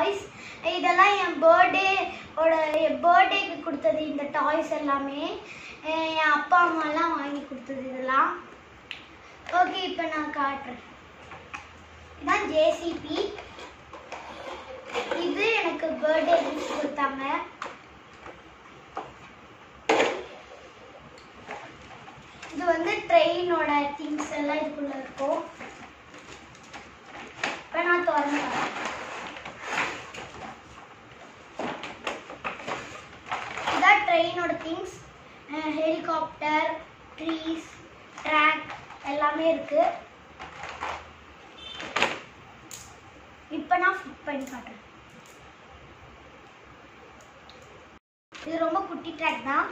Toys இதெல்லாம் என் birthday ஓட என் பர்த்டேக்கு கொடுத்தது இந்த டாய்ஸ் எல்லாமே அஹ் என் அப்பா அம்மாலாம் வாங்கி கொடுத்தது இதெல்லாம் ஓகே இப்போ நான் காட்டுறேன் இதான் ஜேசிபி இது எனக்கு பர்த்டே கிஃப்ட் கொடுத்தாங்க இது வந்து ட்ரெயினோட திங்ஸ் எல்லாம் இதுக்குள்ள இருக்கும் இப்போ நான் திறந்து காட்டுறேன். இதான் ட்ரெயினோட திங்ஸ் ஹெலிகாப்டர் ட்ரீஸ் ட்ராக் எல்லாமே இருக்கு இப்போ நான் ஃபிட் பண்ணி காட்டுறேன் இது ரொம்ப குட்டி ட்ராக் தான்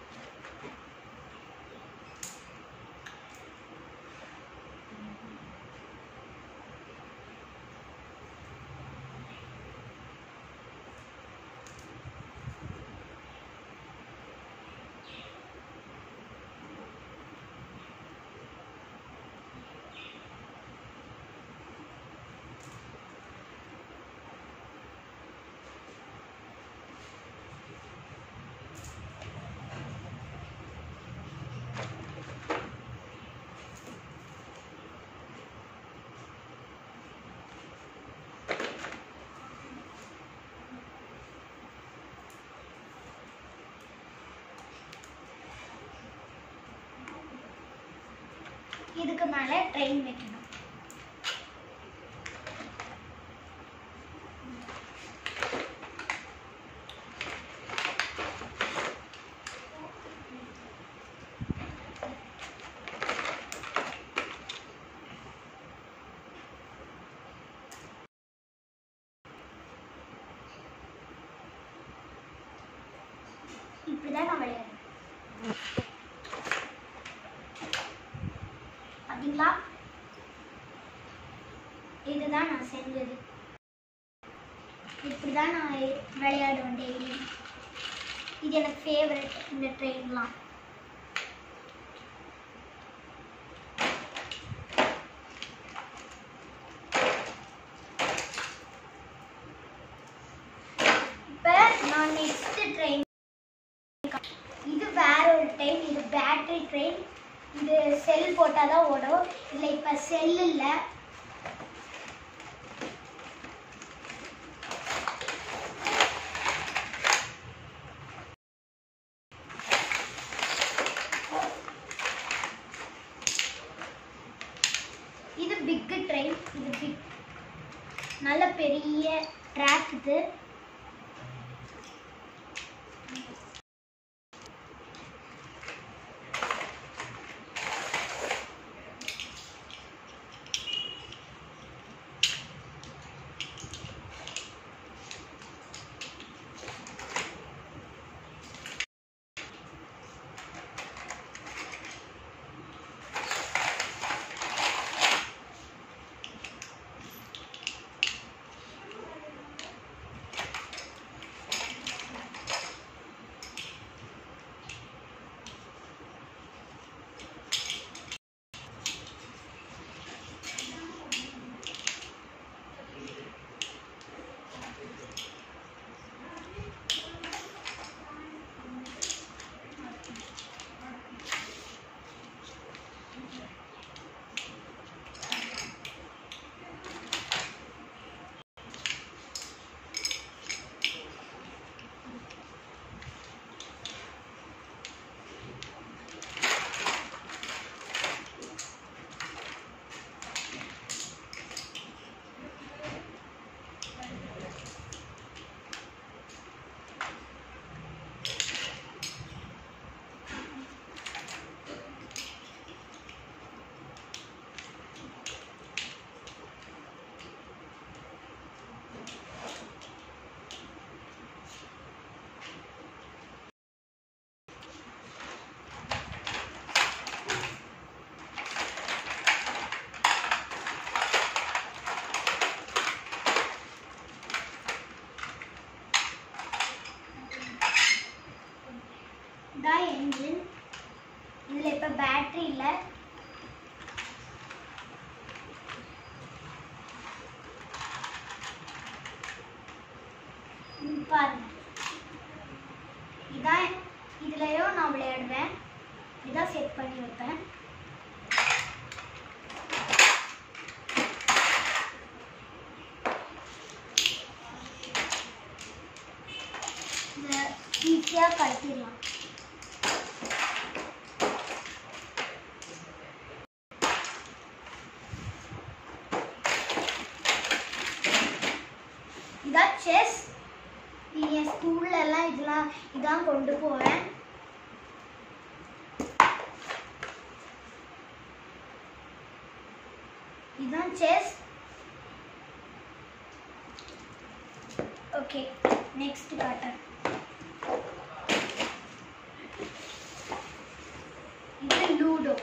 இதுக்கு மேலே ட்ரெயின் வைக்கணும் இப்படிதான் நான் விளையாடுறேன் பார்த்தீங்களா இதுதான் நான் செஞ்சது இப்படிதான் நான் விளையாடுவேன் டெய்லி இது எனக்கு ஃபேவரட் இந்த ட்ரெயின்லாம் இப்போ நான் நெக்ஸ்ட் ட்ரெயின் இது வேற ஒரு ட்ரெயின் இது பேட்டரி ட்ரெயின் இது செல் போட்டால் தான் ஓடும் இல்லை இப்போ செல் இல்லை இது பிக் ட்ரெயின் இது பிக் நல்ல பெரிய ட்ராக் இது இதான் என்ஜின் இதில் இப்போ பேட்டரி இல்லை பாருங்க இதான் இதுலயும் நான் விளையாடுவேன் இதான் செட் பண்ணி வைப்பேன் இதை ஈஸியாக கழட்டிடலாம் இதான் செஸ் என் ஸ்கூல்ல எல்லாம் இதெல்லாம் இதான் கொண்டு போவேன் இதுதான் செஸ் ஓகே நெக்ஸ்ட் காட்டுறேன் இது லூடோ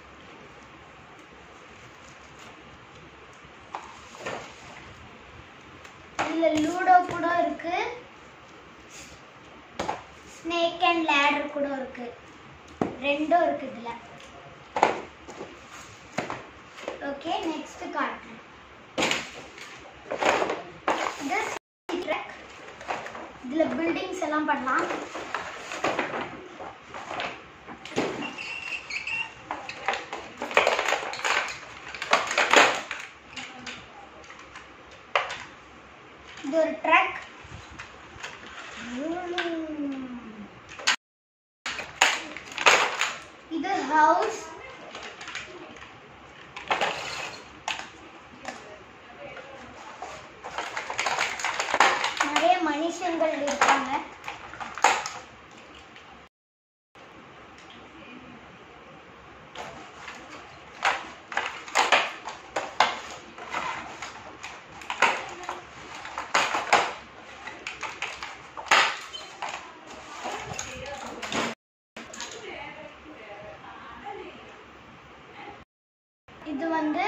இதுல லூடோ கூட இருக்கு ஸ்னேக் அண்ட் லேடர் கூட இருக்கு ரெண்டும் இருக்கு இதுல ஓகே நெக்ஸ்ட் காட்டுறேன் இது ட்ரக் இதுல பில்டிங்ஸ் எல்லாம் பண்ணலாம் இது ஒரு ட்ரக் இது ஹவுஸ் நிறைய மனுஷங்கள் இருக்காங்க இது வந்து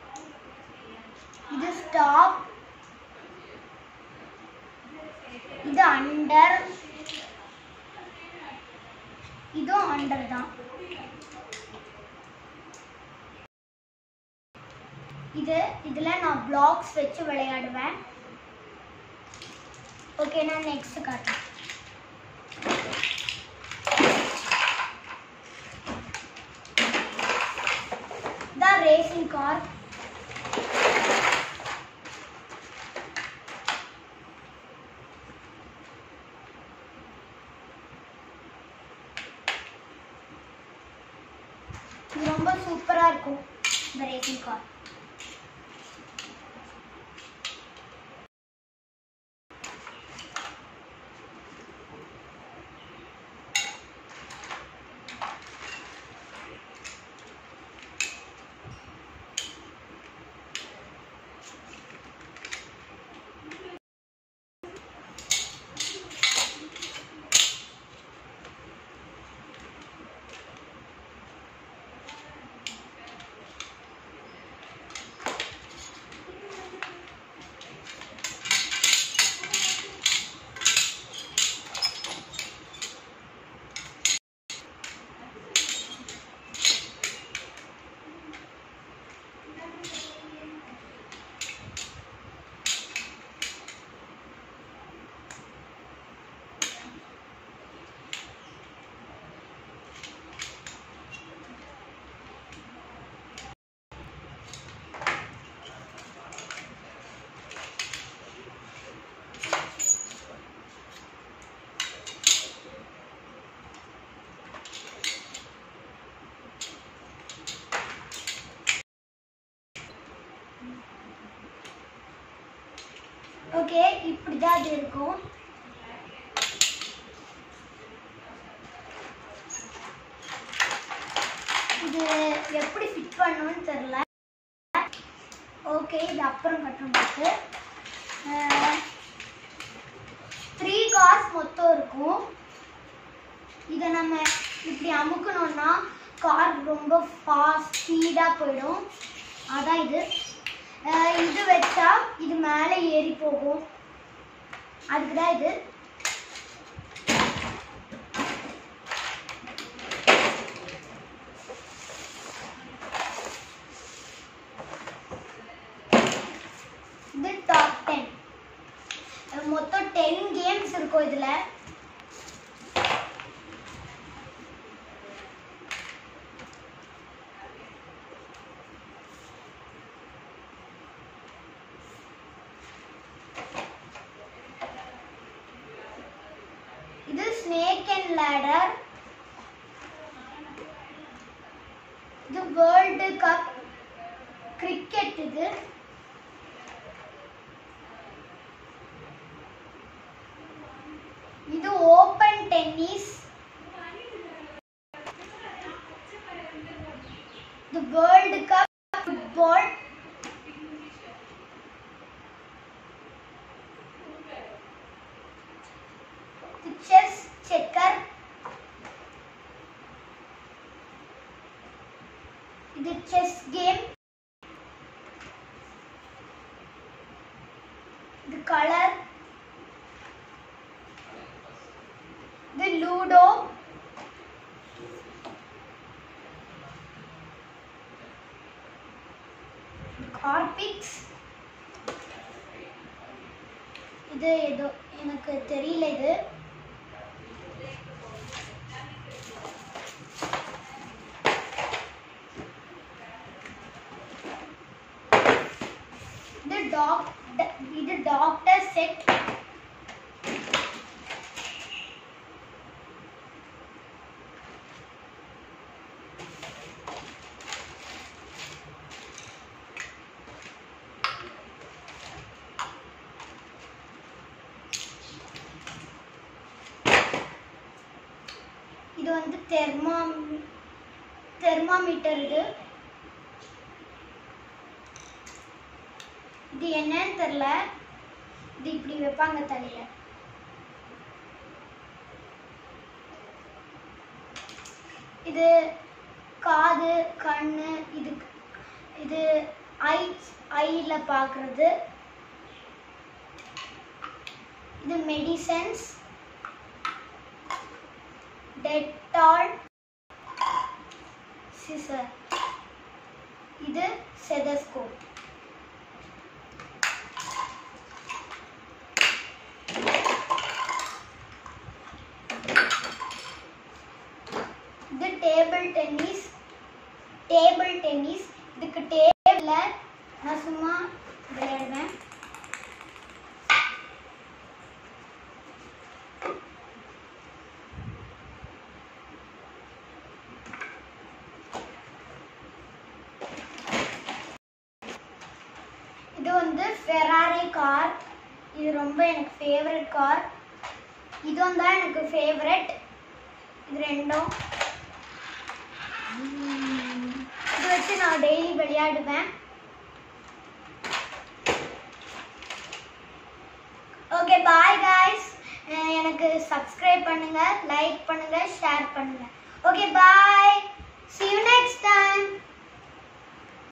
இது ஸ்டாப் இது அண்டர் இதுவும் அண்டர் தான் இது இதுல நான் பிளாக்ஸ் வச்சு விளையாடுவேன் ஓகே நான் நெக்ஸ்ட் காட்டுறேன் இதான் ரேசிங் கார் இது ரொம்ப சூப்பரா இருக்கும் இந்த ரேசிங் கார் ஓகே இப்படிதான் அது இருக்கும் இது எப்படி ஃபிட் பண்ணணும்னு தெரியல ஓகே இது அப்புறம் கட்டணும் த்ரீ கார்ஸ் மொத்தம் இருக்கும் இதை நம்ம இப்படி அமுக்கணும்னா கார் ரொம்ப ஃபாஸ்ட் ஸ்பீடாக போயிடும் அதான் இது அஹ் இது வச்சா இது மேலே ஏறி போகும் அதுக்கு தான் இது இது டாப் டென் மொத்தம் டென் கேம்ஸ் இருக்கும் இதுல இது ஸ்னேக் அண்ட் லேடர் இது வேர்ல்டு கப் கிரிக்கெட் இது இது ஓபன் டென்னிஸ் இது world cup football chess checker இது செஸ் கேம் இது கலர் இது லூடோ கார்பிக்ஸ் இது ஏதோ எனக்கு தெரியல இது இது டாக் இது டாக்டர் செட் இது வந்து தெர்மா தெர்மாமீட்டர் இது இது என்னன்னு தெரியல இது இப்படி வைப்பாங்க தலையில இது காது கண்ணு இது இது ஐ ஐல பார்க்கறது இது மெடிசன்ஸ் டெட்டால் சிசர் இது செதஸ்கோப் இது டேபிள் டென்னிஸ் டேபிள் டென்னிஸ் இதுக்கு டேபிள்ல நான் சும்மா விளையாடுவேன் இது வந்து ஃபெராரி கார் இது ரொம்ப எனக்கு ஃபேவரட் கார் இதுவும் தான் எனக்கு ஃபேவரட் இது ரெண்டும் இது வச்சு நான் டெய்லி விளையாடுவேன் ஓகே பாய் காய்ஸ் எனக்கு சப்ஸ்கிரைப் பண்ணுங்க லைக் பண்ணுங்க ஷேர் பண்ணுங்க okay bye see you next time